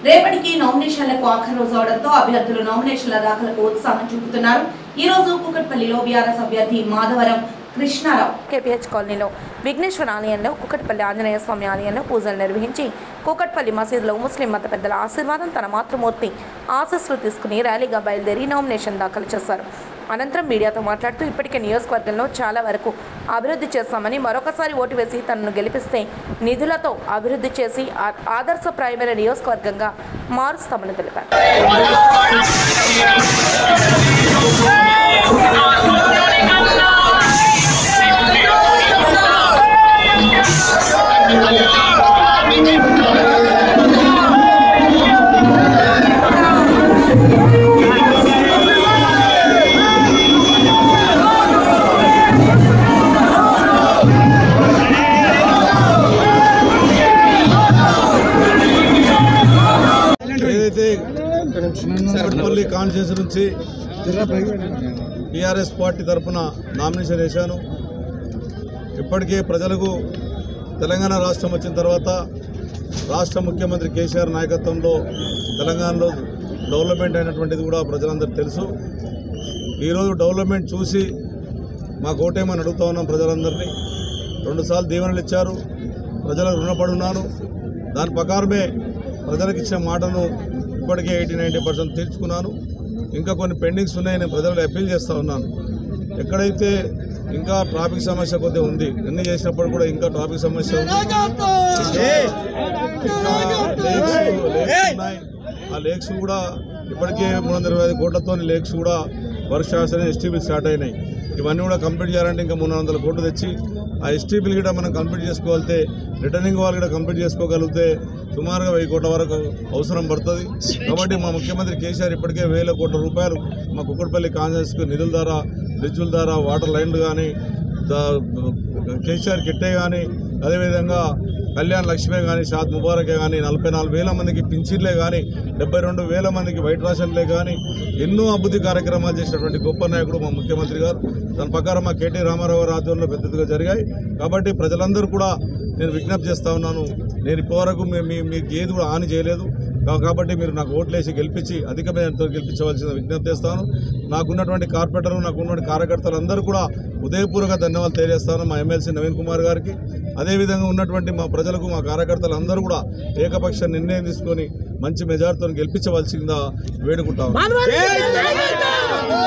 రేపటికి నామినేషన్లకు ఆఖరి రోజు అవడంతో అభ్యర్థులు నామినేషన్ల దాఖలకు ఉత్సాహం చూపుతున్నారు ఈ రోజు కూకట్పల్లిలో బీఆర్ఎస్ అభ్యర్థి మాధవరం కృష్ణారావు కేపీహెచ్ కాలనీలో విఘ్నేశ్వర ఆలయంలో కుకట్పల్లి ఆంజనేయ స్వామి ఆలయంలో పూజలు నిర్వహించి కూకట్పల్లి మసీదులో ముస్లిం మత పెద్దల ఆశీర్వాదం తన మాతృమూర్తి ఆశస్సులు తీసుకుని ర్యాలీగా బయలుదేరి నామినేషన్ దాఖలు చేశారు అనంతరం మీడియాతో మాట్లాడుతూ ఇప్పటికే నియోజకవర్గంలో చాలా వరకు అభివృద్ధి చేస్తామని మరొకసారి ఓటు వేసి తనను గెలిపిస్తే నిధులతో అభివృద్ధి చేసి ఆ- ఆదర్శప్రాయమైన నియోజకవర్గంగా మారుస్తామని తెలిపారు ఏదైతే కూకట్పల్లి కాన్స్టిట్యూన్సీ నుంచి టీఆర్ఎస్ పార్టీ తరఫున నామినేషన్ వేశాను ఇప్పటికే ప్రజలకు తెలంగాణ రాష్ట్రం వచ్చిన తర్వాత రాష్ట్ర ముఖ్యమంత్రి కేసీఆర్ నాయకత్వంలో తెలంగాణలో డెవలప్మెంట్ అయినటువంటిది కూడా ప్రజలందరికీ తెలుసు ఈరోజు డెవలప్మెంట్ చూసి మాకు ఓటేమని అడుగుతా ఉన్నాం ప్రజలందరినీ రెండుసార్లు దీవెనలు ఇచ్చారు ప్రజలకు రుణపడి ఉన్నాను దాని ప్రకారమే ప్రజలకు ఇచ్చిన మాటను ఇప్పటికే ఎయిటీ నైంటీ పర్సెంట్ తీర్చుకున్నాను ఇంకా కొన్ని పెండింగ్స్ ఉన్నాయి నేను ప్రజలకు అప్పీల్ చేస్తూ ఉన్నాను ఎక్కడైతే ఇంకా ట్రాఫిక్ సమస్య కొద్దిగా ఉంది ఎన్ని చేసినప్పుడు కూడా ఇంకా ట్రాఫిక్ సమస్య ఉంది ఇంకా లేక్స్ లేక్స్ ఉన్నాయి ఆ లేక్స్ కూడా ఇప్పటికే మూడు వందల ఇరవై ఐదు కోట్లతో లేక్స్ కూడా వర్క్షాప్స్ అనేవి ఎస్టీబీలు స్టార్ట్ అయినాయి ఇవన్నీ కూడా కంప్లీట్ చేయాలంటే ఇంకా మూడు వందల కోట్లు తెచ్చి ఆ ఎస్టీబీలు కూడా మనం కంప్లీట్ చేసుకోగలితే రిటర్నింగ్ వాళ్ళు కూడా కంప్లీట్ చేసుకోగలిగితే సుమారుగా వెయ్యి కోట్ల వరకు అవసరం పడుతుంది కాబట్టి మా ముఖ్యమంత్రి కేసీఆర్ ఇప్పటికే వేల కోట్ల రూపాయలు మా కుక్కడపల్లి కాంగ్రెస్కు నిధుల ద్వారా బ్రిడ్జుల ద్వారా వాటర్ లైన్లు కానీ కేసీఆర్ కిట్టే కానీ అదేవిధంగా కళ్యాణ్ లక్ష్మే కానీ షాద్ ముబారకే కానీ నలభై నాలుగు వేల మందికి పింఛన్లే కానీ డెబ్బై రెండు వేల మందికి వైట్ రేషన్లే కానీ ఎన్నో అభివృద్ధి కార్యక్రమాలు చేసినటువంటి గొప్ప నాయకుడు మా ముఖ్యమంత్రి గారు దాని ప్రకారం మా కేటీ రామారావు గారి ఆధ్వర్యంలో పెద్దదిగా జరిగాయి కాబట్టి ప్రజలందరూ కూడా నేను విజ్ఞప్తి చేస్తా ఉన్నాను నేను ఇప్పటివరకు మీ మీ మీకు ఏది కూడా హాని చేయలేదు కా- కాబట్టి మీరు నాకు ఓట్లేసి గెలిపించి అధిక మేరతో గెలిపించవలసిన విజ్ఞప్తి చేస్తాను నాకున్నటువంటి కార్పొరేటర్లు నాకున్నటువంటి కార్యకర్తలు అందరూ కూడా ఉదయపూర్వక ధన్యవాదాలు తెలియజేస్తాను మా ఎమ్మెల్సీ నవీన్ కుమార్ గారికి అదేవిధంగా ఉన్నటువంటి మా ప్రజలకు మా కార్యకర్తలు అందరూ కూడా ఏకపక్ష నిర్ణయం తీసుకొని మంచి మెజార్టీతో గెలిపించవలసిందిగా వేడుకుంటాము